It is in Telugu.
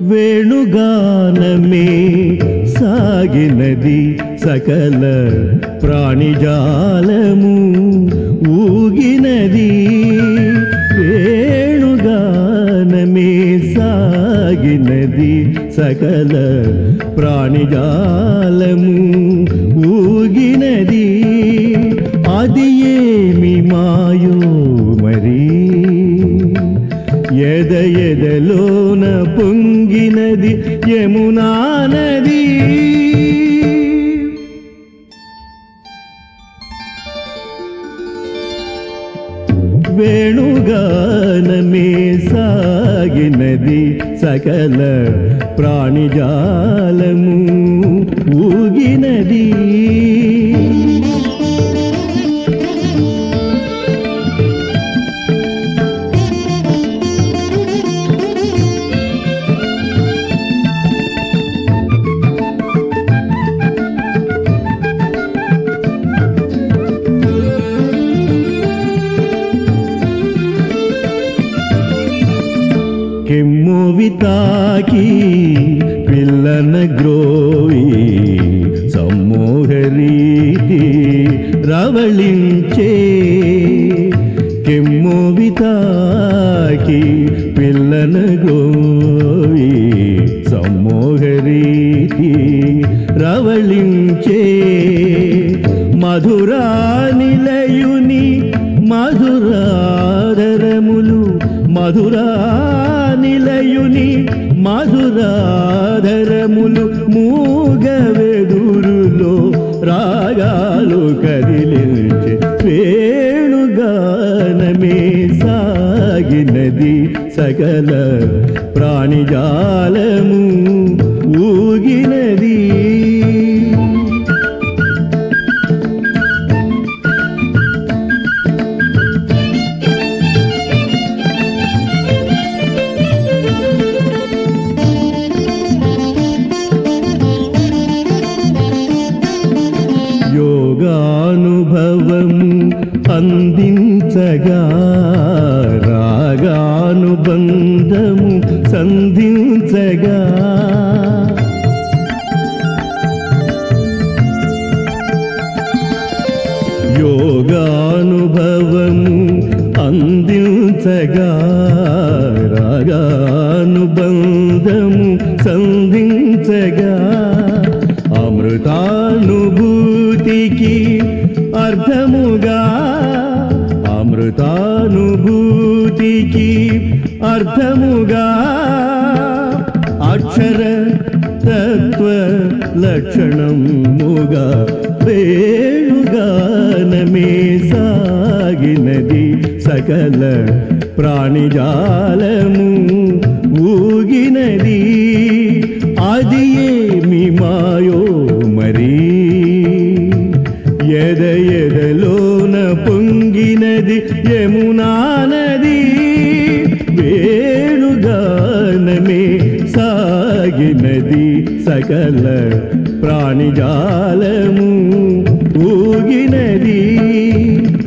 వేణుగానమే సాగినది సకల ప్రాణిజాలము ఊగినది వేణుగానమే సాగినది సకల ప్రాణిజాలము ఊగినది అది ఏమి మాయో మరి ఎద ఎదలోన పొంగినది యమునా నది వేణుగానమే సాగినది సకల ప్రాణిజాలము ఊగినది ಕೆಮ್ಮುವಿ ತಾಕಿ ಪಿಲ್ಲನ ಗ್ರೋವಿ ಸಮ್ಮೋಹ ರೀತಿ ರವಳಿಂಚೆ ಕೆಮ್ಮುವಿ ತಾಕಿ ಪಿಲ್ಲನ ಗ್ರೋವಿ సమ్మోహ రీతి రవళించే మధురా నిలయుని మధురాధరములు మధురా నిలయుని మధురాధరములు మూగ వెదురులో రాగాలు కదిలించే వేణుగానమే సాగినది సకల ప్రాణిజాలము ఊగినది యోగానుభవము అందించగా రాగానుబంధము సంధించగా యోగానుభవము అందించగా రాగానుబంధము సంధించగా అమృతానుభూతికి అర్థముగా అమృతానుభూతికి అర్థముగా అక్షర తత్వ లక్షణముగా వేణుగానమే సాగినది సకల ప్రాణిజాలము ఊగినది అది ఏమి మాయో మరి ఎద ఎదలోన పొంగినది యమునా నది వేణుగానమే సాగినది సకల ప్రాణిజాలము ఊగినది